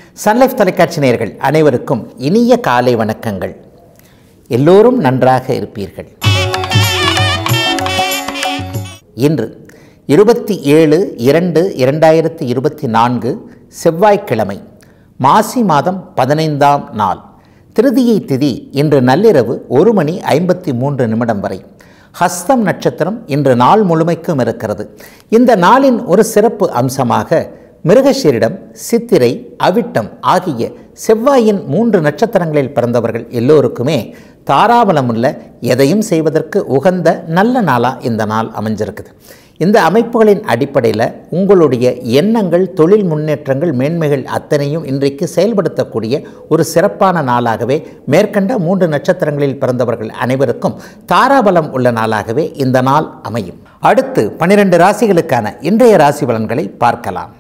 Sun Life தொலைக்காட்சி நேயர்கள் அனைவருக்கும் இனிய காலை வணக்கங்கள் எல்லோரும் நன்றாக இருப்பீர்கள் இன்று இருபத்தி ஏழு இரண்டு இரண்டாயிரத்தி இருபத்தி நான்கு செவ்வாய்க்கிழமை மாசி மாதம் பதினைந்தாம் நாள் திருதியை திதி இன்று நள்ளிரவு ஒரு மணி ஐம்பத்தி மூன்று நிமிடம் வரை ஹஸ்தம் நட்சத்திரம் இன்று நாள் முழுமைக்கும் இருக்கிறது இந்த நாளின் ஒரு சிறப்பு அம்சமாக மிருகஷீரிடம் சித்திரை அவிட்டம் ஆகிய செவ்வாயின் மூன்று நட்சத்திரங்களில் பிறந்தவர்கள் எல்லோருக்குமே தாராபலமுள்ள எதையும் செய்வதற்கு உகந்த நல்ல நாளாக இந்த நாள் அமைஞ்சிருக்குது இந்த அமைப்புகளின் அடிப்படையில் உங்களுடைய எண்ணங்கள் தொழில் முன்னேற்றங்கள் மேன்மைகள் அத்தனையும் இன்றைக்கு செயல்படுத்தக்கூடிய ஒரு சிறப்பான நாளாகவே மேற்கண்ட மூன்று நட்சத்திரங்களில் பிறந்தவர்கள் அனைவருக்கும் தாராபலம் உள்ள நாளாகவே இந்த நாள் அமையும் அடுத்து பனிரெண்டு ராசிகளுக்கான இன்றைய ராசி பலன்களை பார்க்கலாம்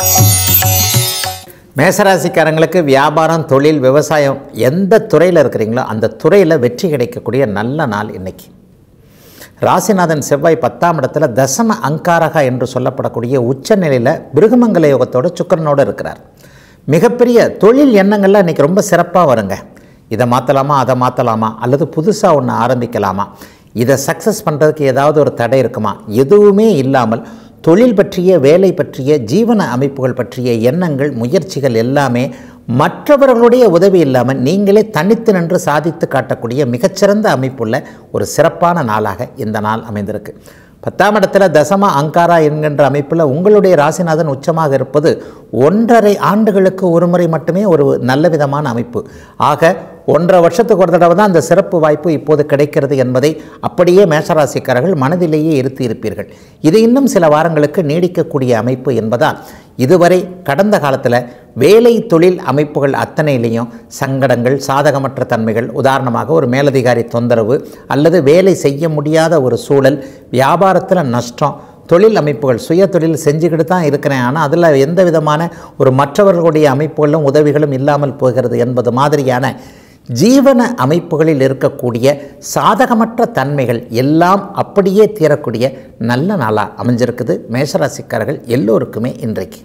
மேசராசிக்காரங்களுக்கு வியாபாரம் தொழில் விவசாயம் எந்த துறையில் இருக்கிறீங்களோ அந்த துறையில் வெற்றி கிடைக்கக்கூடிய நல்ல நாள் இன்னைக்கு ராசிநாதன் செவ்வாய் பத்தாம் இடத்துல தசம அங்காரகா என்று சொல்லப்படக்கூடிய உச்சநிலையில் பிருகமங்கல யோகத்தோட சுக்கரனோடு இருக்கிறார் மிகப்பெரிய தொழில் எண்ணங்கள்லாம் இன்றைக்கி ரொம்ப சிறப்பாக வருங்க இதை மாற்றலாமா அதை மாற்றலாமா அல்லது புதுசாக ஒன்று ஆரம்பிக்கலாமா இதை சக்ஸஸ் பண்ணுறதுக்கு ஏதாவது ஒரு தடை இருக்குமா எதுவுமே இல்லாமல் தொழில் பற்றிய வேலை பற்றிய ஜீவன அமைப்புகள் பற்றிய எண்ணங்கள் முயற்சிகள் எல்லாமே மற்றவர்களுடைய உதவி இல்லாமல் நீங்களே தனித்து நின்று சாதித்து காட்டக்கூடிய மிகச்சிறந்த அமைப்புள்ள ஒரு சிறப்பான நாளாக இந்த நாள் அமைந்திருக்கு பத்தாம் இடத்துல தசம அங்காரா என்கின்ற அமைப்பில் உங்களுடைய ராசிநாதன் உச்சமாக இருப்பது ஒன்றரை ஆண்டுகளுக்கு ஒரு முறை மட்டுமே ஒரு நல்ல விதமான அமைப்பு ஆக ஒன்றரை வருஷத்துக்கு ஒரு தடவை தான் அந்த சிறப்பு வாய்ப்பு இப்போது கிடைக்கிறது என்பதை அப்படியே மேஷராசிக்காரர்கள் மனதிலேயே இருத்தி இருப்பீர்கள் இது இன்னும் சில வாரங்களுக்கு நீடிக்கக்கூடிய அமைப்பு என்பதால் இதுவரை கடந்த காலத்தில் வேலை தொழில் அமைப்புகள் அத்தனையிலையும் சங்கடங்கள் சாதகமற்ற தன்மைகள் உதாரணமாக ஒரு மேலதிகாரி தொந்தரவு அல்லது வேலை செய்ய முடியாத ஒரு சூழல் வியாபாரத்தில் நஷ்டம் தொழில் அமைப்புகள் சுய தொழில் செஞ்சுக்கிட்டு தான் இருக்கிறேன் ஆனால் அதில் எந்த விதமான ஒரு மற்றவர்களுடைய அமைப்புகளும் உதவிகளும் இல்லாமல் போகிறது என்பது மாதிரியான ஜீவன அமைப்புகளில் இருக்கக்கூடிய சாதகமற்ற தன்மைகள் எல்லாம் அப்படியே தீரக்கூடிய நல்ல நாளாக அமைஞ்சிருக்குது மேஷராசிக்காரர்கள் எல்லோருக்குமே இன்றைக்கு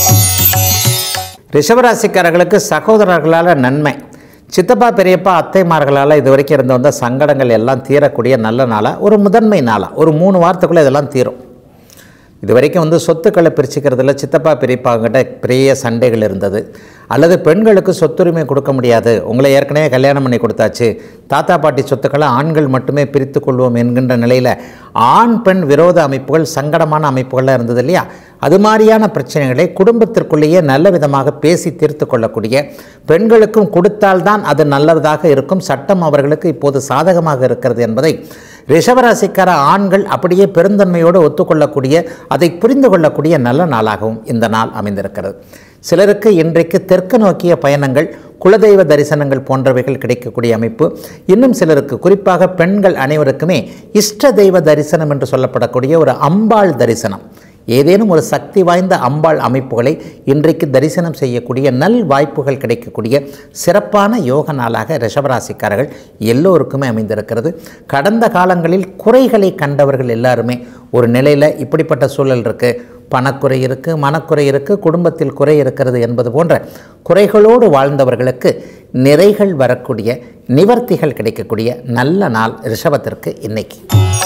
ரிஷபராசிக்காரர்களுக்கு சகோதரர்களால் நன்மை சித்தப்பா பெரியப்பா அத்தைமார்களால் இது வரைக்கும் இருந்து வந்த சங்கடங்கள் எல்லாம் தீரக்கூடிய நல்ல நாளாக ஒரு முதன்மை நாளாக ஒரு மூணு வாரத்துக்குள்ளே இதெல்லாம் தீரும் இது வரைக்கும் வந்து சொத்துக்களை பிரிச்சுக்கிறதுல சித்தப்பா பெரியப்பாங்கிட்ட பெரிய சண்டைகள் இருந்தது அல்லது பெண்களுக்கு சொத்துரிமை கொடுக்க முடியாது உங்களை ஏற்கனவே கல்யாணம் பண்ணி கொடுத்தாச்சு தாத்தா பாட்டி சொத்துக்களை ஆண்கள் மட்டுமே பிரித்து கொள்வோம் என்கின்ற நிலையில் ஆண் பெண் விரோத அமைப்புகள் சங்கடமான அமைப்புகள்லாம் இருந்தது இல்லையா அது மாதிரியான பிரச்சனைகளை குடும்பத்திற்குள்ளேயே நல்ல விதமாக பேசி தீர்த்து கொள்ளக்கூடிய பெண்களுக்கும் கொடுத்தால்தான் அது நல்லதாக இருக்கும் சட்டம் அவர்களுக்கு இப்போது சாதகமாக இருக்கிறது என்பதை ரிஷபராசிக்கார ஆண்கள் அப்படியே பெருந்தன்மையோடு ஒத்துக்கொள்ளக்கூடிய அதை புரிந்து கொள்ளக்கூடிய நல்ல நாளாகவும் இந்த நாள் அமைந்திருக்கிறது சிலருக்கு இன்றைக்கு தெற்கு நோக்கிய பயணங்கள் குலதெய்வ தரிசனங்கள் போன்றவைகள் கிடைக்கக்கூடிய அமைப்பு இன்னும் சிலருக்கு குறிப்பாக பெண்கள் அனைவருக்குமே இஷ்ட தெய்வ தரிசனம் என்று சொல்லப்படக்கூடிய ஒரு அம்பாள் தரிசனம் ஏதேனும் ஒரு சக்தி வாய்ந்த அம்பாள் அமைப்புகளை இன்றைக்கு தரிசனம் செய்யக்கூடிய நல் வாய்ப்புகள் கிடைக்கக்கூடிய சிறப்பான யோக நாளாக ரிஷபராசிக்காரர்கள் எல்லோருக்குமே அமைந்திருக்கிறது கடந்த காலங்களில் குறைகளை கண்டவர்கள் எல்லாருமே ஒரு நிலையில் இப்படிப்பட்ட சூழல் இருக்குது பணக்குறை இருக்குது மனக்குறை இருக்குது குடும்பத்தில் குறை இருக்கிறது என்பது போன்ற குறைகளோடு வாழ்ந்தவர்களுக்கு நிறைகள் வரக்கூடிய நிவர்த்திகள் கிடைக்கக்கூடிய நல்ல நாள் ரிஷபத்திற்கு இன்னைக்கு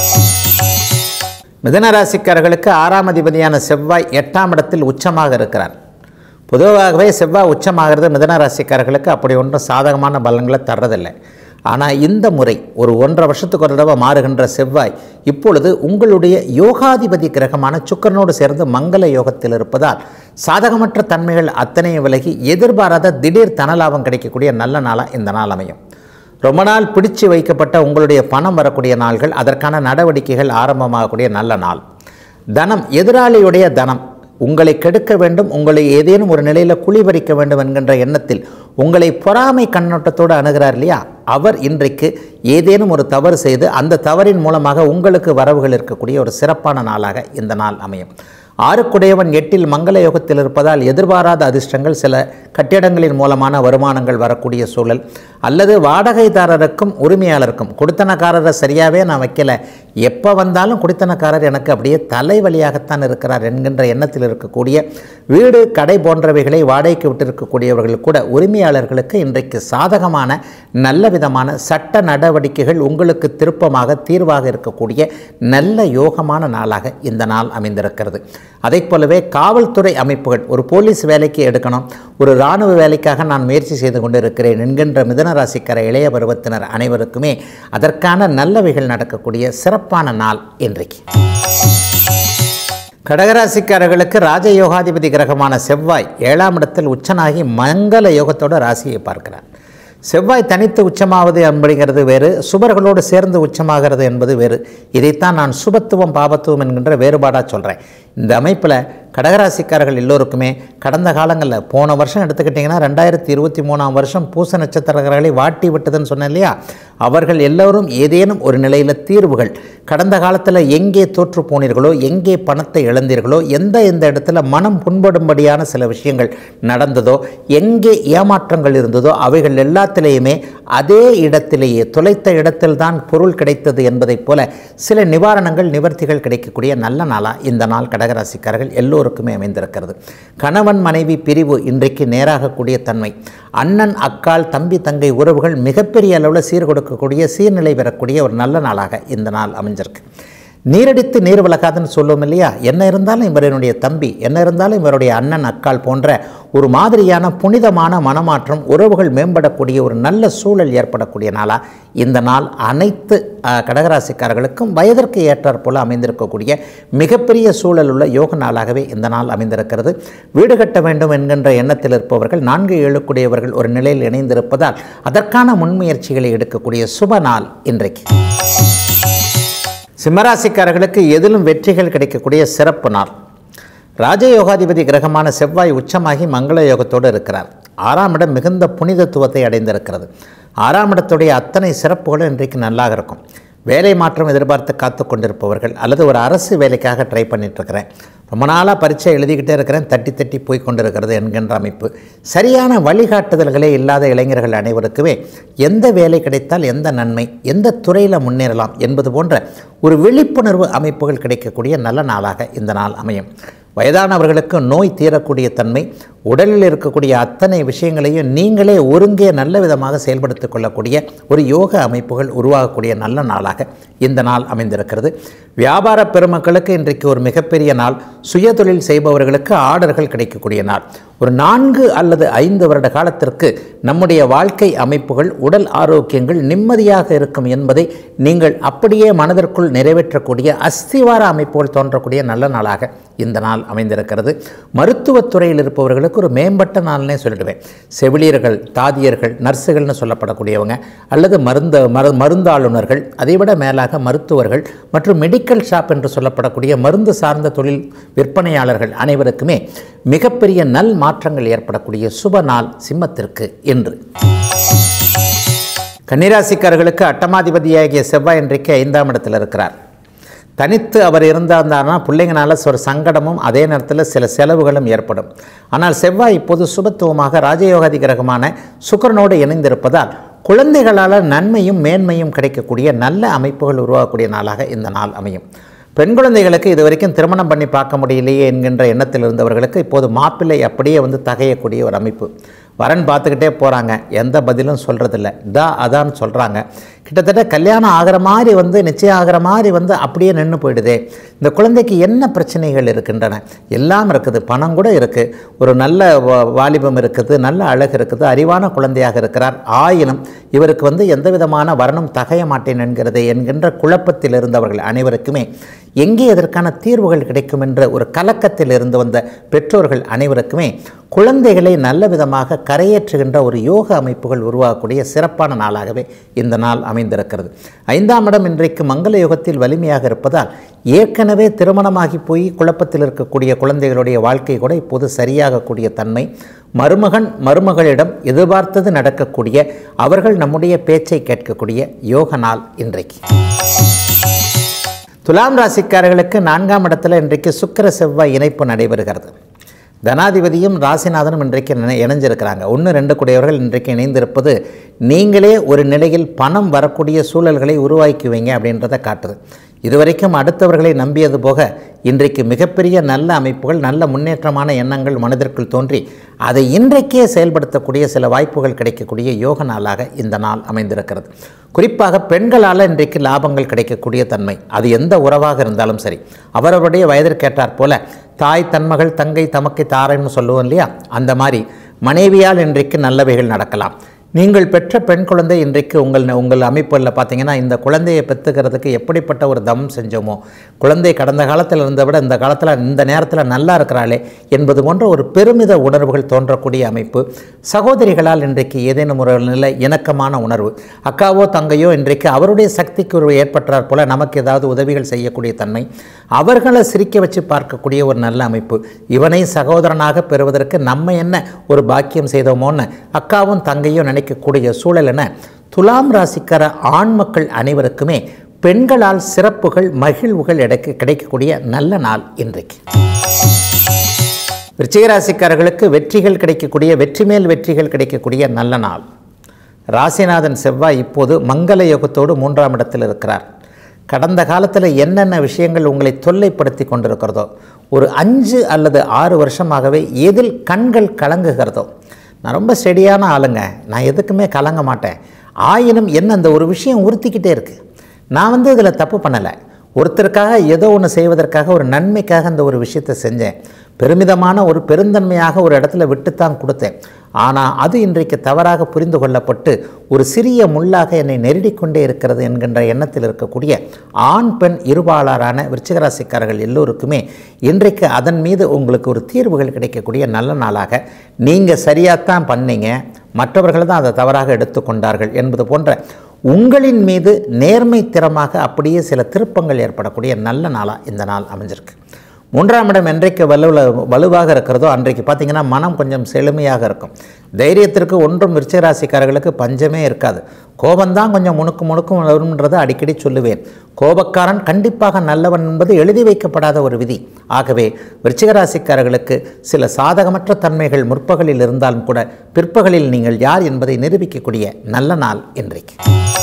மிதனராசிக்காரர்களுக்கு ஆறாம் அதிபதியான செவ்வாய் எட்டாம் இடத்தில் உச்சமாக இருக்கிறார் பொதுவாகவே செவ்வாய் உச்சமாகிறது மிதனராசிக்காரர்களுக்கு அப்படி ஒன்றும் சாதகமான பலன்களை தர்றதில்லை ஆனால் இந்த முறை ஒரு ஒன்றரை வருஷத்துக்கு ஒரு தடவை மாறுகின்ற செவ்வாய் இப்பொழுது உங்களுடைய யோகாதிபதி கிரகமான சுக்கரனோடு சேர்ந்து மங்கள யோகத்தில் இருப்பதால் சாதகமற்ற தன்மைகள் அத்தனையும் விலகி எதிர்பாராத திடீர் தனலாபம் கிடைக்கக்கூடிய நல்ல நாளாக இந்த நாள் அமையும் ரொம்ப நாள் பிடிச்சு வைக்கப்பட்ட உங்களுடைய பணம் வரக்கூடிய நாள்கள் அதற்கான நடவடிக்கைகள் ஆரம்பமாகக்கூடிய நல்ல நாள் தனம் எதிராளியுடைய தனம் உங்களை கெடுக்க வேண்டும் உங்களை ஏதேனும் ஒரு நிலையில் குழிபறிக்க வேண்டும் என்கின்ற எண்ணத்தில் உங்களை பொறாமை கண்ணோட்டத்தோடு அணுகிறார் இல்லையா அவர் இன்றைக்கு ஏதேனும் ஒரு தவறு செய்து அந்த தவறின் மூலமாக உங்களுக்கு வரவுகள் இருக்கக்கூடிய ஒரு சிறப்பான நாளாக இந்த நாள் அமையும் ஆறுக்குடையவன் எட்டில் மங்கள யோகத்தில் இருப்பதால் எதிர்பாராத அதிர்ஷ்டங்கள் சில கட்டிடங்களின் மூலமான வருமானங்கள் வரக்கூடிய சூழல் அல்லது வாடகைதாரருக்கும் உரிமையாளருக்கும் குடித்தனக்காரரை சரியாகவே நான் வைக்கல எப்போ வந்தாலும் குடித்தனக்காரர் எனக்கு அப்படியே தலைவலியாகத்தான் இருக்கிறார் என்கின்ற எண்ணத்தில் இருக்கக்கூடிய வீடு கடை போன்றவைகளை வாடகைக்கு விட்டிருக்கக்கூடியவர்கள் கூட உரிமையாளர்களுக்கு இன்றைக்கு சாதகமான நல்ல விதமான சட்ட நடவடிக்கைகள் உங்களுக்கு திருப்பமாக தீர்வாக இருக்கக்கூடிய நல்ல யோகமான நாளாக இந்த நாள் அமைந்திருக்கிறது அதைப் போலவே காவல்துறை அமைப்புகள் ஒரு போலீஸ் வேலைக்கு எடுக்கணும் ஒரு இராணுவ வேலைக்காக நான் முயற்சி செய்து கொண்டிருக்கிறேன் என்கின்ற மிதன ராசிக்கார இளைய பருவத்தினர் அனைவருக்குமே அதற்கான நல்லவைகள் நடக்கக்கூடிய சிறப்பான நாள் இன்றைக்கு கடகராசிக்காரர்களுக்கு ராஜயோகாதிபதி கிரகமான செவ்வாய் ஏழாம் இடத்தில் உச்சனாகி மங்கள யோகத்தோட ராசியை பார்க்கிறார் செவ்வாய் தனித்து உச்சமாவது அப்படிங்கிறது வேறு சுபர்களோடு சேர்ந்து உச்சமாகிறது என்பது வேறு இதைத்தான் நான் சுபத்துவம் பாபத்துவம் என்கின்ற வேறுபாடாக சொல்கிறேன் இந்த அமைப்பில் கடகராசிக்காரர்கள் எல்லோருக்குமே கடந்த காலங்களில் போன வருஷம் எடுத்துக்கிட்டிங்கன்னா ரெண்டாயிரத்தி இருபத்தி மூணாம் வருஷம் பூச நட்சத்திரங்களை வாட்டி விட்டதுன்னு சொன்னேன் இல்லையா அவர்கள் எல்லோரும் ஏதேனும் ஒரு நிலையில் தீர்வுகள் கடந்த காலத்தில் எங்கே தோற்று போனீர்களோ எங்கே பணத்தை இழந்தீர்களோ எந்த எந்த இடத்துல மனம் புண்படும்படியான சில விஷயங்கள் நடந்ததோ எங்கே ஏமாற்றங்கள் இருந்ததோ அவைகள் எல்லாத்திலேயுமே அதே இடத்திலேயே தொலைத்த இடத்தில்தான் பொருள் கிடைத்தது என்பதைப் போல சில நிவாரணங்கள் நிவர்த்திகள் கிடைக்கக்கூடிய நல்ல நாளாக இந்த நாள் கடகராசிக்காரர்கள் எல்லோருக்குமே அமைந்திருக்கிறது கணவன் மனைவி பிரிவு இன்றைக்கு நேராகக்கூடிய தன்மை அண்ணன் அக்கால் தம்பி தங்கை உறவுகள் மிகப்பெரிய அளவில் சீர் கொடுக்கக்கூடிய சீர்நிலை பெறக்கூடிய ஒரு நல்ல நாளாக இந்த நாள் அமைஞ்சிருக்கு நீரடித்து நீர் விலகாதுன்னு சொல்லுவோம் இல்லையா என்ன இருந்தாலும் இவர் என்னுடைய தம்பி என்ன இருந்தாலும் இவருடைய அண்ணன் அக்கால் போன்ற ஒரு மாதிரியான புனிதமான மனமாற்றம் உறவுகள் மேம்படக்கூடிய ஒரு நல்ல சூழல் ஏற்படக்கூடிய நாளாக இந்த நாள் அனைத்து அஹ், கடகராசிக்காரர்களுக்கும் வயதிற்கு ஏற்றாற் போல அமைந்திருக்கக்கூடிய மிகப்பெரிய சூழல் உள்ள யோக நாளாகவே இந்த நாள் அமைந்திருக்கிறது வீடு கட்ட வேண்டும் என்கின்ற எண்ணத்தில் இருப்பவர்கள் நான்கு ஏழுக்குடையவர்கள் ஒரு நிலையில் இணைந்திருப்பதால் அதற்கான முன்முயற்சிகளை எடுக்கக்கூடிய சுப நாள் இன்றைக்கு சிம்மராசிக்காரர்களுக்கு எதிலும் வெற்றிகள் கிடைக்கக்கூடிய சிறப்பு நாள் ராஜயோகாதிபதி கிரகமான செவ்வாய் உச்சமாகி மங்கள யோகத்தோடு இருக்கிறார் ஆறாம் இடம் மிகுந்த புனிதத்துவத்தை அடைந்திருக்கிறது ஆறாம் இடத்துடைய அத்தனை சிறப்புகளும் இன்றைக்கு நல்லாக இருக்கும் வேலை மாற்றம் எதிர்பார்த்து காத்து கொண்டிருப்பவர்கள் அல்லது ஒரு அரசு வேலைக்காக ட்ரை பண்ணிகிட்ருக்கிறேன் ரொம்ப நாளாக பரீட்சை எழுதிக்கிட்டே இருக்கிறேன் தட்டி தட்டி போய் கொண்டிருக்கிறது என்கின்ற அமைப்பு சரியான வழிகாட்டுதல்களே இல்லாத இளைஞர்கள் அனைவருக்குமே எந்த வேலை கிடைத்தால் எந்த நன்மை எந்த துறையில் முன்னேறலாம் என்பது போன்ற ஒரு விழிப்புணர்வு அமைப்புகள் கிடைக்கக்கூடிய நல்ல நாளாக இந்த நாள் அமையும் வயதானவர்களுக்கு நோய் தீரக்கூடிய தன்மை உடலில் இருக்கக்கூடிய அத்தனை விஷயங்களையும் நீங்களே ஒருங்கே நல்ல விதமாக செயல்படுத்திக் கொள்ளக்கூடிய ஒரு யோக அமைப்புகள் உருவாகக்கூடிய நல்ல நாளாக இந்த நாள் அமைந்திருக்கிறது வியாபார பெருமக்களுக்கு இன்றைக்கு ஒரு மிகப்பெரிய நாள் சுயதொழில் செய்பவர்களுக்கு ஆர்டர்கள் கிடைக்கக்கூடிய நாள் ஒரு நான்கு அல்லது ஐந்து வருட காலத்திற்கு நம்முடைய வாழ்க்கை அமைப்புகள் உடல் ஆரோக்கியங்கள் நிம்மதியாக இருக்கும் என்பதை நீங்கள் அப்படியே மனதிற்குள் நிறைவேற்றக்கூடிய அஸ்திவார அமைப்புகள் தோன்றக்கூடிய நல்ல நாளாக இந்த நாள் அமைந்திருக்கிறது மருத்துவத்துறையில் இருப்பவர்களுக்கு ஒரு மேம்பட்ட நாள்னே சொல்லிடுவேன் செவிலியர்கள் தாதியர்கள் நர்ஸுகள்னு சொல்லப்படக்கூடியவங்க அல்லது மருந்த மரு மருந்தாளுநர்கள் அதைவிட மேலாக மருத்துவர்கள் மற்றும் மெடிக்கல் ஷாப் என்று சொல்லப்படக்கூடிய மருந்து சார்ந்த தொழில் விற்பனையாளர்கள் அனைவருக்குமே மிகப்பெரிய நல் மாற்றங்கள் ஏற்படக்கூடிய சுப நாள் சிம்மத்திற்கு இன்று கன்னிராசிக்காரர்களுக்கு அட்டமாதிபதியாகிய செவ்வாய் இன்றைக்கு ஐந்தாம் இடத்தில் இருக்கிறார் தனித்து அவர் இருந்தார்னா பிள்ளைங்கனால ஒரு சங்கடமும் அதே நேரத்தில் சில செலவுகளும் ஏற்படும் ஆனால் செவ்வாய் இப்போது சுபத்துவமாக ராஜயோகாதி கிரகமான சுக்கரனோடு இணைந்திருப்பதால் குழந்தைகளால் நன்மையும் மேன்மையும் கிடைக்கக்கூடிய நல்ல அமைப்புகள் உருவாகக்கூடிய நாளாக இந்த நாள் அமையும் பெண் குழந்தைகளுக்கு இது வரைக்கும் திருமணம் பண்ணி பார்க்க முடியலையே என்கின்ற எண்ணத்தில் இருந்தவர்களுக்கு இப்போது மாப்பிள்ளை அப்படியே வந்து தகையக்கூடிய ஒரு அமைப்பு வரன் பார்த்துக்கிட்டே போகிறாங்க எந்த பதிலும் சொல்கிறதில்ல இதா அதான்னு சொல்கிறாங்க கிட்டத்தட்ட கல்யாணம் ஆகிற மாதிரி வந்து நிச்சயம் ஆகிற மாதிரி வந்து அப்படியே நின்று போயிடுதே இந்த குழந்தைக்கு என்ன பிரச்சனைகள் இருக்கின்றன எல்லாம் இருக்குது பணம் கூட இருக்குது ஒரு நல்ல வா- வாலிபம் இருக்குது நல்ல அழகு இருக்குது அறிவான குழந்தையாக இருக்கிறார் ஆயினும் இவருக்கு வந்து எந்த விதமான வரணும் தகைய மாட்டேன் என்கிறது என்கின்ற குழப்பத்தில் இருந்தவர்கள் அனைவருக்குமே எங்கே இதற்கான தீர்வுகள் கிடைக்கும் என்ற ஒரு கலக்கத்தில் இருந்து வந்த பெற்றோர்கள் அனைவருக்குமே குழந்தைகளை நல்ல விதமாக கரையேற்றுகின்ற ஒரு யோக அமைப்புகள் உருவாகக்கூடிய சிறப்பான நாளாகவே இந்த நாள் அமைந்திருக்கிறது ஐந்தாம் இடம் இன்றைக்கு மங்கள யுகத்தில் வலிமையாக இருப்பதால் ஏற்கனவே திருமணமாகி போய் குழப்பத்தில் இருக்கக்கூடிய குழந்தைகளுடைய வாழ்க்கை கூட இப்போது சரியாகக்கூடிய தன்மை மருமகன் மருமகளிடம் எதிர்பார்த்தது நடக்கக்கூடிய அவர்கள் நம்முடைய பேச்சை கேட்கக்கூடிய யோக நாள் இன்றைக்கு துலாம் ராசிக்காரர்களுக்கு நான்காம் இடத்துல இன்றைக்கு சுக்கிர செவ்வாய் இணைப்பு நடைபெறுகிறது தனாதிபதியும் ராசிநாதனும் இன்றைக்கு இணை- இணைஞ்சிருக்கிறாங்க ஒன்று ரெண்டு கூடியவர்கள் இன்றைக்கு இணைந்திருப்பது நீங்களே ஒரு நிலையில் பணம் வரக்கூடிய சூழல்களை உருவாக்குவீங்க அப்படின்றத காட்டுது இதுவரைக்கும் அடுத்தவர்களை நம்பியது போக இன்றைக்கு மிகப்பெரிய நல்ல அமைப்புகள் நல்ல முன்னேற்றமான எண்ணங்கள் மனதிற்குள் தோன்றி அதை இன்றைக்கே செயல்படுத்தக்கூடிய சில வாய்ப்புகள் கிடைக்கக்கூடிய யோக நாளாக இந்த நாள் அமைந்திருக்கிறது குறிப்பாக பெண்களால் இன்றைக்கு லாபங்கள் கிடைக்கக்கூடிய தன்மை அது எந்த உறவாக இருந்தாலும் சரி அவரவருடைய வயதிற்கேற்றாற் போல தாய் தன்மகள் தங்கை தமக்கை தாரைன்னு சொல்லுவோம் இல்லையா அந்த மாதிரி மனைவியால் இன்றைக்கு நல்லவைகள் நடக்கலாம் நீங்கள் பெற்ற பெண் குழந்தை இன்றைக்கு உங்கள் உங்கள் அமைப்புகளில் பார்த்தீங்கன்னா இந்த குழந்தையை பெற்றுக்கிறதுக்கு எப்படிப்பட்ட ஒரு தம் செஞ்சோமோ குழந்தை கடந்த காலத்தில் இருந்த விட இந்த காலத்தில் இந்த நேரத்தில் நல்லா இருக்கிறாளே என்பது போன்ற ஒரு பெருமித உணர்வுகள் தோன்றக்கூடிய அமைப்பு சகோதரிகளால் இன்றைக்கு ஏதேனும் ஒரு நிலை இணக்கமான உணர்வு அக்காவோ தங்கையோ இன்றைக்கு அவருடைய சக்திக்கு ஒரு ஏற்பட்டார் போல நமக்கு ஏதாவது உதவிகள் செய்யக்கூடிய தன்மை அவர்களை சிரிக்க வச்சு பார்க்கக்கூடிய ஒரு நல்ல அமைப்பு இவனை சகோதரனாக பெறுவதற்கு நம்ம என்ன ஒரு பாக்கியம் செய்தோமோன்னு அக்காவும் தங்கையும் நினைக்கக்கூடிய சூழல் என துலாம் ராசிக்கார ஆண் மக்கள் அனைவருக்குமே பெண்களால் சிறப்புகள் மகிழ்வுகள் கிடைக்க கிடைக்கக்கூடிய நல்ல நாள் இன்றைக்கு விருச்சிகராசிக்காரர்களுக்கு வெற்றிகள் கிடைக்கக்கூடிய வெற்றி மேல் வெற்றிகள் கிடைக்கக்கூடிய நல்ல நாள் ராசிநாதன் செவ்வாய் இப்போது மங்கள யோகத்தோடு மூன்றாம் இடத்தில் இருக்கிறார் கடந்த காலத்தில் என்னென்ன விஷயங்கள் உங்களை தொல்லைப்படுத்தி கொண்டிருக்கிறதோ ஒரு அஞ்சு அல்லது ஆறு வருஷமாகவே எதில் கண்கள் கலங்குகிறதோ நான் ரொம்ப ஸ்டெடியான ஆளுங்க நான் எதுக்குமே கலங்க மாட்டேன் ஆயினும் என்ன அந்த ஒரு விஷயம் உறுத்திக்கிட்டே இருக்குது நான் வந்து இதில் தப்பு பண்ணலை ஒருத்தருக்காக ஏதோ ஒன்று செய்வதற்காக ஒரு நன்மைக்காக அந்த ஒரு விஷயத்தை செஞ்சேன் பெருமிதமான ஒரு பெருந்தன்மையாக ஒரு இடத்துல விட்டுத்தான் கொடுத்தேன் ஆனால் அது இன்றைக்கு தவறாக புரிந்து கொள்ளப்பட்டு ஒரு சிறிய முள்ளாக என்னை நெருடிக்கொண்டே இருக்கிறது என்கின்ற எண்ணத்தில் இருக்கக்கூடிய ஆண் பெண் இருபாளரான விருச்சிகராசிக்காரர்கள் எல்லோருக்குமே இன்றைக்கு அதன் மீது உங்களுக்கு ஒரு தீர்வுகள் கிடைக்கக்கூடிய நல்ல நாளாக நீங்கள் சரியாகத்தான் பண்ணீங்க மற்றவர்கள் தான் அதை தவறாக எடுத்துக்கொண்டார்கள் என்பது போன்ற உங்களின் மீது நேர்மை திறமாக அப்படியே சில திருப்பங்கள் ஏற்படக்கூடிய நல்ல நாளாக இந்த நாள் அமைஞ்சிருக்கு மூன்றாம் இடம் என்றைக்கு வலுவில் வலுவாக இருக்கிறதோ அன்றைக்கு பார்த்தீங்கன்னா மனம் கொஞ்சம் செழுமையாக இருக்கும் தைரியத்திற்கு ஒன்றும் விருச்சிகராசிக்காரர்களுக்கு பஞ்சமே இருக்காது கோபம்தான் கொஞ்சம் முணுக்கு முணுக்கும் வரும்ன்றதை அடிக்கடி சொல்லுவேன் கோபக்காரன் கண்டிப்பாக நல்லவன் என்பது எழுதி வைக்கப்படாத ஒரு விதி ஆகவே விருச்சிகராசிக்காரர்களுக்கு சில சாதகமற்ற தன்மைகள் முற்பகலில் இருந்தாலும் கூட பிற்பகலில் நீங்கள் யார் என்பதை நிரூபிக்கக்கூடிய நல்ல நாள் இன்றைக்கு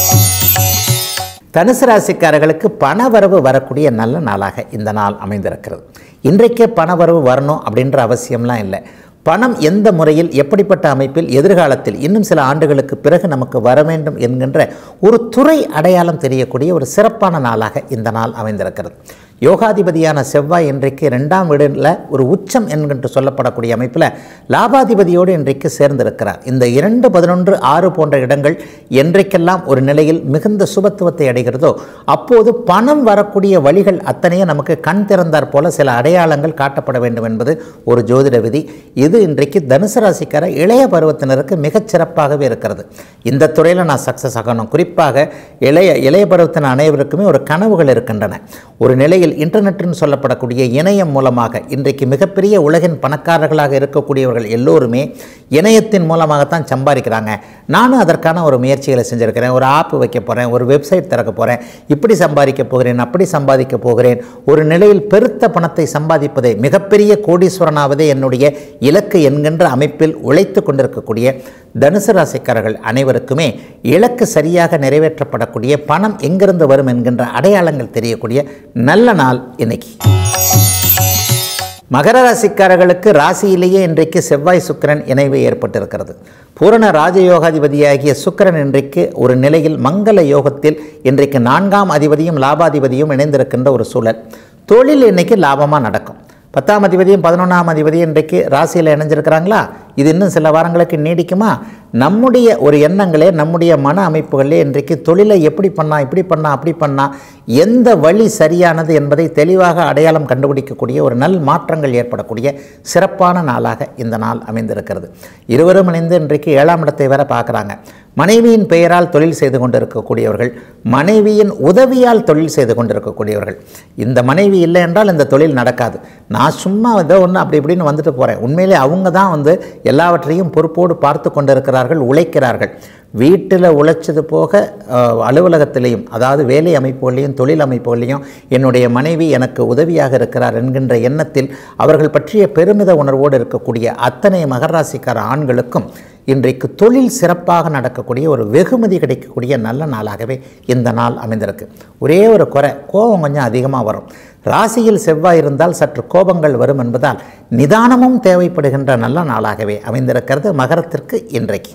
தனுசு ராசிக்காரர்களுக்கு பணவரவு வரக்கூடிய நல்ல நாளாக இந்த நாள் அமைந்திருக்கிறது இன்றைக்கே பணவரவு வரணும் அப்படின்ற அவசியம்லாம் இல்லை பணம் எந்த முறையில் எப்படிப்பட்ட அமைப்பில் எதிர்காலத்தில் இன்னும் சில ஆண்டுகளுக்கு பிறகு நமக்கு வர வேண்டும் என்கின்ற ஒரு துறை அடையாளம் தெரியக்கூடிய ஒரு சிறப்பான நாளாக இந்த நாள் அமைந்திருக்கிறது யோகாதிபதியான செவ்வாய் இன்றைக்கு ரெண்டாம் வீடில் ஒரு உச்சம் என்கின்ற சொல்லப்படக்கூடிய அமைப்பில் லாபாதிபதியோடு இன்றைக்கு சேர்ந்திருக்கிறார் இந்த இரண்டு பதினொன்று ஆறு போன்ற இடங்கள் என்றைக்கெல்லாம் ஒரு நிலையில் மிகுந்த சுபத்துவத்தை அடைகிறதோ அப்போது பணம் வரக்கூடிய வழிகள் அத்தனையும் நமக்கு கண் திறந்தார் போல சில அடையாளங்கள் காட்டப்பட வேண்டும் என்பது ஒரு ஜோதிட விதி இது இன்றைக்கு தனுசு ராசிக்கார இளைய பருவத்தினருக்கு மிகச் சிறப்பாகவே இருக்கிறது இந்த துறையில் நான் சக்ஸஸ் ஆகணும் குறிப்பாக இளைய இளைய பருவத்தின அனைவருக்குமே ஒரு கனவுகள் இருக்கின்றன ஒரு நிலையில் இன்டர்நெட்னு சொல்லப்படக்கூடிய இணையம் மூலமாக இன்றைக்கு மிகப்பெரிய உலகின் பணக்காரர்களாக இருக்கக்கூடியவர்கள் எல்லோருமே இணையத்தின் மூலமாகத்தான் சம்பாதிக்கிறாங்க நானும் அதற்கான ஒரு முயற்சிகளை செஞ்சுருக்கிறேன் ஒரு ஆப் வைக்க போகிறேன் ஒரு வெப்சைட் திறக்க போகிறேன் இப்படி சம்பாதிக்க போகிறேன் அப்படி சம்பாதிக்க போகிறேன் ஒரு நிலையில் பெருத்த பணத்தை சம்பாதிப்பதை மிகப்பெரிய கோடீஸ்வரனாவதே என்னுடைய இலக்கு என்கின்ற அமைப்பில் உழைத்து கொண்டிருக்கக்கூடிய தனுசு ராசிக்காரர்கள் அனைவருக்குமே இலக்கு சரியாக நிறைவேற்றப்படக்கூடிய பணம் எங்கிருந்து வரும் என்கின்ற அடையாளங்கள் தெரியக்கூடிய நல்ல நாள் இன்னைக்கு மகர ராசிக்காரர்களுக்கு ராசியிலேயே இன்றைக்கு செவ்வாய் சுக்கிரன் இணைவு ஏற்பட்டிருக்கிறது பூரண ராஜயோகாதிபதியாகிய சுக்கிரன் இன்றைக்கு ஒரு நிலையில் மங்கள யோகத்தில் இன்றைக்கு நான்காம் அதிபதியும் லாபாதிபதியும் இணைந்திருக்கின்ற ஒரு சூழல் தொழில் இன்னைக்கு லாபமாக நடக்கும் பத்தாம் அதிபதியும் பதினொன்றாம் அதிபதியும் இன்றைக்கு ராசியில் இணைஞ்சிருக்கிறாங்களா இது இன்னும் சில வாரங்களுக்கு நீடிக்குமா நம்முடைய ஒரு எண்ணங்களே நம்முடைய மன அமைப்புகளே இன்றைக்கு தொழிலை எப்படி பண்ணா இப்படி பண்ணா அப்படி பண்ணா எந்த வழி சரியானது என்பதை தெளிவாக அடையாளம் கண்டுபிடிக்கக்கூடிய ஒரு நல் மாற்றங்கள் ஏற்படக்கூடிய சிறப்பான நாளாக இந்த நாள் அமைந்திருக்கிறது இருவரும் இணைந்து இன்றைக்கு ஏழாம் இடத்தை வேற பார்க்குறாங்க மனைவியின் பெயரால் தொழில் செய்து கொண்டிருக்கக்கூடியவர்கள் மனைவியின் உதவியால் தொழில் செய்து கொண்டிருக்கக்கூடியவர்கள் இந்த மனைவி இல்லை என்றால் இந்த தொழில் நடக்காது நான் சும்மா ஏதோ ஒன்று அப்படி இப்படின்னு வந்துட்டு போகிறேன் உண்மையிலே அவங்க தான் வந்து எல்லாவற்றையும் பொறுப்போடு பார்த்து கொண்டிருக்கிறார்கள் உழைக்கிறார்கள் வீட்டில் உழைச்சது போக அஹ், அலுவலகத்திலையும் அதாவது வேலை அமைப்புகளையும் தொழில் அமைப்புகளையும் என்னுடைய மனைவி எனக்கு உதவியாக இருக்கிறார் என்கின்ற எண்ணத்தில் அவர்கள் பற்றிய பெருமித உணர்வோடு இருக்கக்கூடிய அத்தனை மகராசிக்கார ஆண்களுக்கும் இன்றைக்கு தொழில் சிறப்பாக நடக்கக்கூடிய ஒரு வெகுமதி கிடைக்கக்கூடிய நல்ல நாளாகவே இந்த நாள் அமைந்திருக்கு ஒரே ஒரு குறை கோபம் கொஞ்சம் அதிகமாக வரும் ராசியில் செவ்வாய் இருந்தால் சற்று கோபங்கள் வரும் என்பதால் நிதானமும் தேவைப்படுகின்ற நல்ல நாளாகவே அமைந்திருக்கிறது மகரத்திற்கு இன்றைக்கு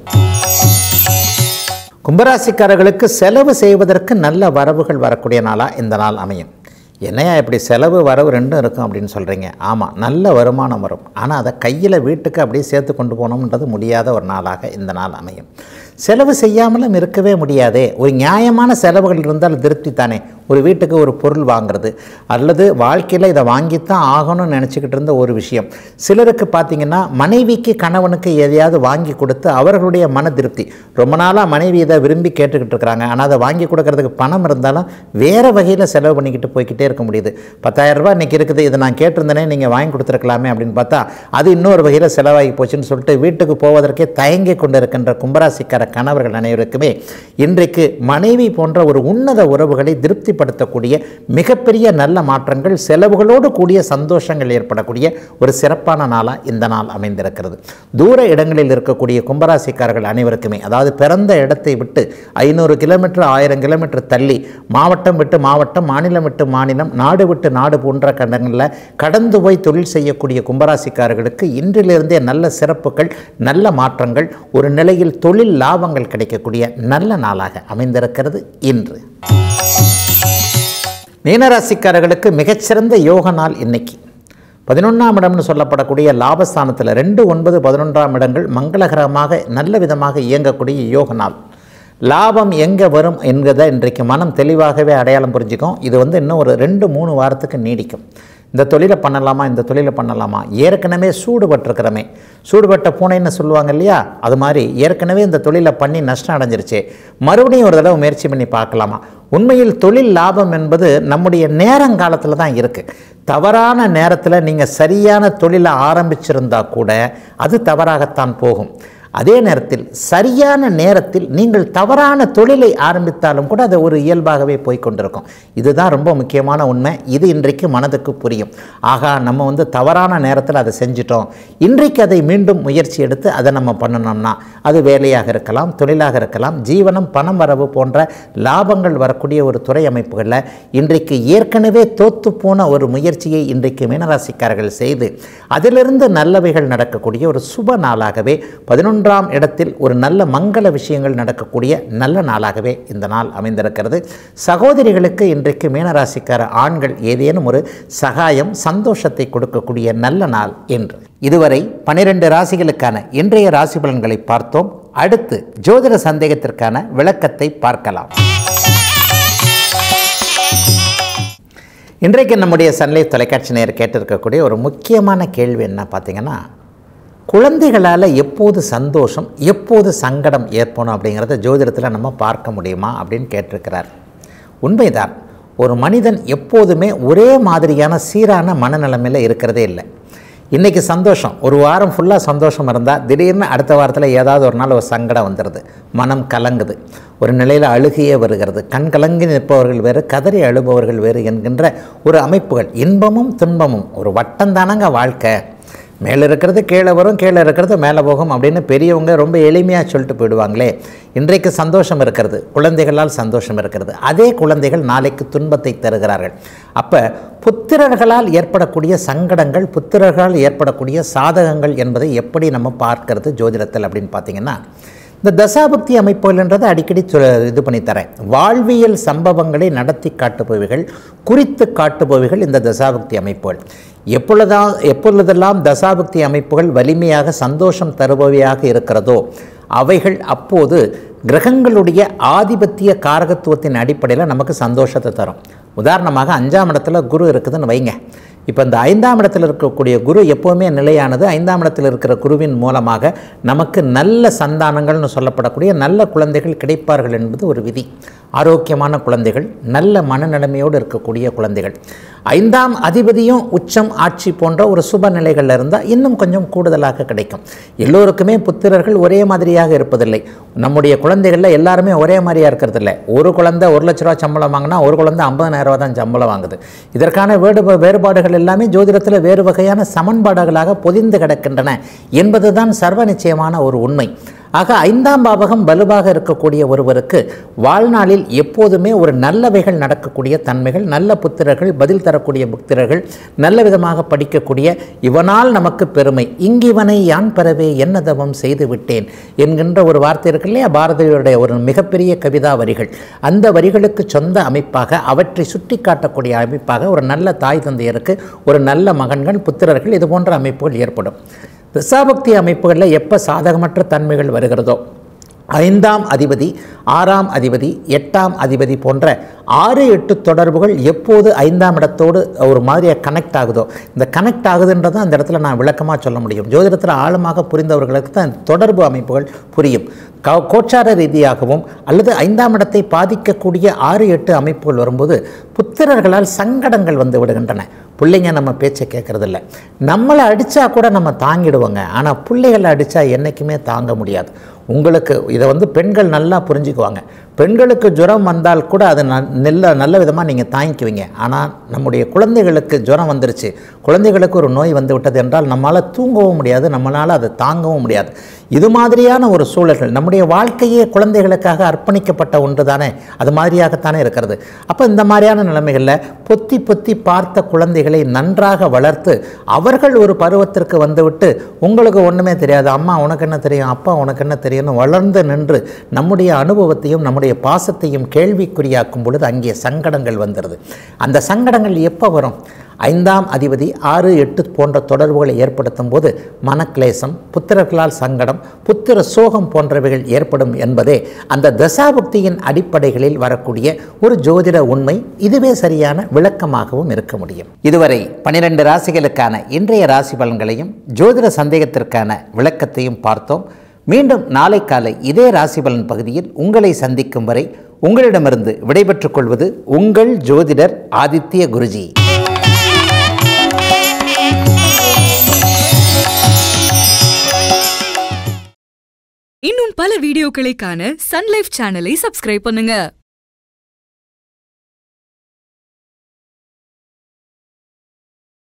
கும்பராசிக்காரர்களுக்கு செலவு செய்வதற்கு நல்ல வரவுகள் வரக்கூடிய நாளாக இந்த நாள் அமையும் என்னையா இப்படி செலவு வரவு ரெண்டும் இருக்கும் அப்படின்னு சொல்கிறீங்க ஆமாம் நல்ல வருமானம் வரும் ஆனால் அதை கையில் வீட்டுக்கு அப்படியே சேர்த்து கொண்டு போகணுன்றது முடியாத ஒரு நாளாக இந்த நாள் அமையும் செலவு செய்யாமலும் இருக்கவே முடியாதே ஒரு நியாயமான செலவுகள் இருந்தால் திருப்தி தானே ஒரு வீட்டுக்கு ஒரு பொருள் வாங்குறது அல்லது வாழ்க்கையில் இதை வாங்கித்தான் ஆகணும்னு நினச்சிக்கிட்டு இருந்த ஒரு விஷயம் சிலருக்கு பார்த்தீங்கன்னா மனைவிக்கு கணவனுக்கு எதையாவது வாங்கி கொடுத்து அவர்களுடைய மன திருப்தி ரொம்ப நாளாக மனைவி இதை விரும்பி கேட்டுக்கிட்டு இருக்கிறாங்க ஆனால் அதை வாங்கி கொடுக்கறதுக்கு பணம் இருந்தாலும் வேறு வகையில் செலவு பண்ணிக்கிட்டு போய்க்கிட்டே இருக்க முடியுது பத்தாயிரம் ரூபாய் இன்றைக்கி இருக்குது இதை நான் கேட்டிருந்தேனே நீங்கள் வாங்கி கொடுத்துருக்கலாமே அப்படின்னு பார்த்தா அது இன்னொரு வகையில் செலவாகி போச்சுன்னு சொல்லிட்டு வீட்டுக்கு போவதற்கே தயங்கி கொண்டு இருக்கின்ற கும்பராசிக்கார கணவர்கள் அனைவருக்குமே இன்றைக்கு மனைவி போன்ற ஒரு உன்னத உறவுகளை திருப்திப்படுத்தக்கூடிய மிகப்பெரிய நல்ல மாற்றங்கள் செலவுகளோடு கூடிய சந்தோஷங்கள் ஏற்படக்கூடிய ஒரு சிறப்பான நாளாக இந்த நாள் அமைந்திருக்கிறது தூர இடங்களில் இருக்கக்கூடிய கும்பராசிக்காரர்கள் அனைவருக்குமே அதாவது பிறந்த இடத்தை விட்டு ஐநூறு கிலோமீட்டர் ஆயிரம் கிலோமீட்டர் தள்ளி மாவட்டம் விட்டு மாவட்டம் மாநிலம் விட்டு மாநிலம் நாடு விட்டு நாடு போன்ற கண்டங்களில் கடந்து போய் தொழில் செய்யக்கூடிய கும்பராசிக்காரர்களுக்கு இன்றிலிருந்தே நல்ல சிறப்புகள் நல்ல மாற்றங்கள் ஒரு நிலையில் தொழில் லாபங்கள் கிடைக்கக்கூடிய நல்ல நாளாக அமைந்திருக்கிறது இன்று மீனராசிக்காரர்களுக்கு மிகச்சிறந்த யோக நாள் இன்னைக்கு பதினொன்றாம் இடம்னு சொல்லப்படக்கூடிய லாபஸ்தானத்தில் ரெண்டு ஒன்பது பதினொன்றாம் இடங்கள் மங்களகரமாக நல்ல விதமாக இயங்கக்கூடிய யோக நாள் லாபம் எங்கே வரும் என்கிறத இன்றைக்கு மனம் தெளிவாகவே அடையாளம் புரிஞ்சுக்கும் இது வந்து இன்னும் ஒரு ரெண்டு மூணு வாரத்துக்கு நீடிக்கும் இந்த தொழிலை பண்ணலாமா இந்த தொழிலை பண்ணலாமா ஏற்கனவே சூடுபட்டிருக்கிறமே சூடுபட்ட பூனைன்னு சொல்லுவாங்க இல்லையா அது மாதிரி ஏற்கனவே இந்த தொழிலை பண்ணி நஷ்டம் அடைஞ்சிருச்சு மறுபடியும் ஒரு தடவை முயற்சி பண்ணி பார்க்கலாமா உண்மையில் தொழில் லாபம் என்பது நம்முடைய நேரங்காலத்தில் தான் இருக்குது தவறான நேரத்தில் நீங்கள் சரியான தொழிலை ஆரம்பிச்சிருந்தா கூட அது தவறாகத்தான் போகும் அதே நேரத்தில் சரியான நேரத்தில் நீங்கள் தவறான தொழிலை ஆரம்பித்தாலும் கூட அது ஒரு இயல்பாகவே போய் கொண்டிருக்கும் இதுதான் ரொம்ப முக்கியமான உண்மை இது இன்றைக்கு மனதுக்கு புரியும் ஆகா நம்ம வந்து தவறான நேரத்தில் அதை செஞ்சிட்டோம் இன்றைக்கு அதை மீண்டும் முயற்சி எடுத்து அதை நம்ம பண்ணணும்னா அது வேலையாக இருக்கலாம் தொழிலாக இருக்கலாம் ஜீவனம் பணம் வரவு போன்ற லாபங்கள் வரக்கூடிய ஒரு துறை அமைப்புகளில் இன்றைக்கு ஏற்கனவே தோத்து போன ஒரு முயற்சியை இன்றைக்கு மீனராசிக்காரர்கள் செய்து அதிலிருந்து நல்லவைகள் நடக்கக்கூடிய ஒரு சுப நாளாகவே பதினொன்றாம் இடத்தில் ஒரு நல்ல மங்கள விஷயங்கள் நடக்கக்கூடிய நல்ல நாளாகவே இந்த நாள் அமைந்திருக்கிறது சகோதரிகளுக்கு இன்றைக்கு மீனராசிக்கார ஆண்கள் ஏதேனும் ஒரு சகாயம் சந்தோஷத்தை கொடுக்கக்கூடிய நல்ல நாள் என்று இதுவரை பனிரெண்டு ராசிகளுக்கான இன்றைய ராசி பலன்களை பார்த்தோம் அடுத்து ஜோதிட சந்தேகத்திற்கான விளக்கத்தை பார்க்கலாம் இன்றைக்கு நம்முடைய சன்லைஃப் தொலைக்காட்சி நேர் கேட்டிருக்கக்கூடிய ஒரு முக்கியமான கேள்வி என்ன பார்த்தீங்கன்னா குழந்தைகளால் எப்போது சந்தோஷம் எப்போது சங்கடம் ஏற்படும் அப்படிங்கிறத ஜோதிடத்தில் நம்ம பார்க்க முடியுமா அப்படின்னு கேட்டிருக்கிறார் உண்மைதான் ஒரு மனிதன் எப்போதுமே ஒரே மாதிரியான சீரான மனநிலைமையில் இருக்கிறதே இல்லை இன்றைக்கி சந்தோஷம் ஒரு வாரம் ஃபுல்லாக சந்தோஷம் இருந்தால் திடீர்னு அடுத்த வாரத்தில் ஏதாவது ஒரு நாள் ஒரு சங்கடம் வந்துடுது மனம் கலங்குது ஒரு நிலையில் அழுகையே வருகிறது கண் கலங்கி நிற்பவர்கள் வேறு கதறி அழுபவர்கள் வேறு என்கின்ற ஒரு அமைப்புகள் இன்பமும் துன்பமும் ஒரு வட்டம் தானங்க வாழ்க்கை மேலே இருக்கிறது கீழே வரும் கீழே இருக்கிறது மேலே போகும் அப்படின்னு பெரியவங்க ரொம்ப எளிமையாக சொல்லிட்டு போயிடுவாங்களே இன்றைக்கு சந்தோஷம் இருக்கிறது குழந்தைகளால் சந்தோஷம் இருக்கிறது அதே குழந்தைகள் நாளைக்கு துன்பத்தை தருகிறார்கள் அப்போ புத்திரர்களால் ஏற்படக்கூடிய சங்கடங்கள் புத்திரர்களால் ஏற்படக்கூடிய சாதகங்கள் என்பதை எப்படி நம்ம பார்க்கறது ஜோதிடத்தில் அப்படின்னு பார்த்தீங்கன்னா இந்த தசாபக்தி அமைப்புகள்ன்றதை அடிக்கடி சொ- இது பண்ணி தரேன் வாழ்வியல் சம்பவங்களை நடத்தி காட்டுபவைகள் குறித்து காட்டுபவைகள் இந்த தசாபக்தி அமைப்புகள் எப்பொழுதா எப்பொழுதெல்லாம் தசாபக்தி அமைப்புகள் வலிமையாக சந்தோஷம் தருபவையாக இருக்கிறதோ அவைகள் அப்போது கிரகங்களுடைய ஆதிபத்திய காரகத்துவத்தின் அடிப்படையில் நமக்கு சந்தோஷத்தை தரும் உதாரணமாக அஞ்சாம் இடத்துல குரு இருக்குதுன்னு வைங்க இப்போ இந்த ஐந்தாம் இடத்தில் இருக்கக்கூடிய குரு எப்போவுமே நிலையானது ஐந்தாம் இடத்தில் இருக்கிற குருவின் மூலமாக நமக்கு நல்ல சந்தானங்கள்னு சொல்லப்படக்கூடிய நல்ல குழந்தைகள் கிடைப்பார்கள் என்பது ஒரு விதி ஆரோக்கியமான குழந்தைகள் நல்ல மனநிலைமையோடு இருக்கக்கூடிய குழந்தைகள் ஐந்தாம் அதிபதியும் உச்சம் ஆட்சி போன்ற ஒரு சுப நிலைகளில் இருந்தால் இன்னும் கொஞ்சம் கூடுதலாக கிடைக்கும் எல்லோருக்குமே புத்திரர்கள் ஒரே மாதிரியாக இருப்பதில்லை நம்முடைய குழந்தைகளில் எல்லாருமே ஒரே மாதிரியாக இருக்கிறதில்ல ஒரு குழந்தை ஒரு லட்ச ரூபா சம்பளம் வாங்கினா ஒரு குழந்தை ஐம்பதாயிரம் ரூபா தான் சம்பளம் வாங்குது இதற்கான வேடு வேறுபாடுகள் எல்லாமே ஜோதிடத்தில் வேறு வகையான சமன்பாடுகளாக பொதிந்து கிடக்கின்றன என்பதுதான் சர்வ நிச்சயமான ஒரு உண்மை ஆக ஐந்தாம் பாவகம் வலுவாக இருக்கக்கூடிய ஒருவருக்கு வாழ்நாளில் எப்போதுமே ஒரு நல்லவைகள் நடக்கக்கூடிய தன்மைகள் நல்ல புத்திரர்கள் பதில் தரக்கூடிய புத்திரர்கள் நல்ல விதமாக படிக்கக்கூடிய இவனால் நமக்கு பெருமை இங்கிவனை யான் பெறவே என்ன தவம் செய்து விட்டேன் என்கின்ற ஒரு வார்த்தை இருக்கு இல்லையா பாரதியுடைய ஒரு மிகப்பெரிய கவிதா வரிகள் அந்த வரிகளுக்கு சொந்த அமைப்பாக அவற்றை சுட்டி காட்டக்கூடிய அமைப்பாக ஒரு நல்ல தாய் தந்தையருக்கு ஒரு நல்ல மகன்கள் புத்திரர்கள் இது போன்ற அமைப்புகள் ஏற்படும் திசாபக்தி அமைப்புகளில் எப்போ சாதகமற்ற தன்மைகள் வருகிறதோ ஐந்தாம் அதிபதி ஆறாம் அதிபதி எட்டாம் அதிபதி போன்ற ஆறு எட்டு தொடர்புகள் எப்போது ஐந்தாம் இடத்தோடு ஒரு மாதிரியாக கனெக்ட் ஆகுதோ இந்த கனெக்ட் ஆகுதுன்றதை அந்த இடத்துல நான் விளக்கமாக சொல்ல முடியும் ஜோதிடத்தில் ஆழமாக புரிந்தவர்களுக்கு தான் இந்த தொடர்பு அமைப்புகள் புரியும் க கோச்சார ரீதியாகவும் அல்லது ஐந்தாம் இடத்தை பாதிக்கக்கூடிய ஆறு எட்டு அமைப்புகள் வரும்போது புத்திரர்களால் சங்கடங்கள் வந்து விடுகின்றன பிள்ளைங்க நம்ம பேச்சை கேட்குறதில்ல நம்மளை அடித்தா கூட நம்ம தாங்கிடுவோங்க ஆனால் பிள்ளைகளை அடித்தா என்றைக்குமே தாங்க முடியாது உங்களுக்கு இதை வந்து பெண்கள் நல்லா புரிஞ்சுக்குவாங்க பெண்களுக்கு ஜுரம் வந்தால் கூட அது நல்ல நல்ல விதமாக நீங்கள் தாங்கிக்குவீங்க ஆனால் நம்முடைய குழந்தைகளுக்கு ஜுரம் வந்துருச்சு குழந்தைகளுக்கு ஒரு நோய் வந்து விட்டது என்றால் நம்மளால் தூங்கவும் முடியாது நம்மளால் அதை தாங்கவும் முடியாது இது மாதிரியான ஒரு சூழல்கள் நம்முடைய வாழ்க்கையே குழந்தைகளுக்காக அர்ப்பணிக்கப்பட்ட ஒன்று தானே அது மாதிரியாகத்தானே இருக்கிறது அப்போ இந்த மாதிரியான நிலைமைகளில் பொத்தி பொத்தி பார்த்த குழந்தைகளை நன்றாக வளர்த்து அவர்கள் ஒரு பருவத்திற்கு வந்துவிட்டு உங்களுக்கு ஒன்றுமே தெரியாது அம்மா உனக்கு என்ன தெரியும் அப்பா உனக்கு என்ன தெரியும்னு வளர்ந்து நின்று நம்முடைய அனுபவத்தையும் நம்முடைய பாசத்தையும் கேள்விக்குறியாக்கும் பொழுது அங்கே சங்கடங்கள் வந்துடுது அந்த சங்கடங்கள் எப்போ வரும் ஐந்தாம் அதிபதி ஆறு எட்டு போன்ற தொடர்புகளை ஏற்படுத்தும் போது மனக்லேசம் புத்திரர்களால் சங்கடம் புத்திர சோகம் போன்றவைகள் ஏற்படும் என்பதே அந்த தசாபுக்தியின் அடிப்படைகளில் வரக்கூடிய ஒரு ஜோதிட உண்மை இதுவே சரியான விளக்கமாகவும் இருக்க முடியும் இதுவரை பனிரெண்டு ராசிகளுக்கான இன்றைய ராசி பலன்களையும் ஜோதிட சந்தேகத்திற்கான விளக்கத்தையும் பார்த்தோம் மீண்டும் நாளை காலை இதே ராசி பலன் பகுதியில் உங்களை சந்திக்கும் வரை உங்களிடமிருந்து விடைபெற்றுக் கொள்வது உங்கள் ஜோதிடர் ஆதித்ய குருஜி இன்னும் பல வீடியோக்களை காண சன்லைஃப் சேனலை சப்ஸ்கிரைப் பண்ணுங்க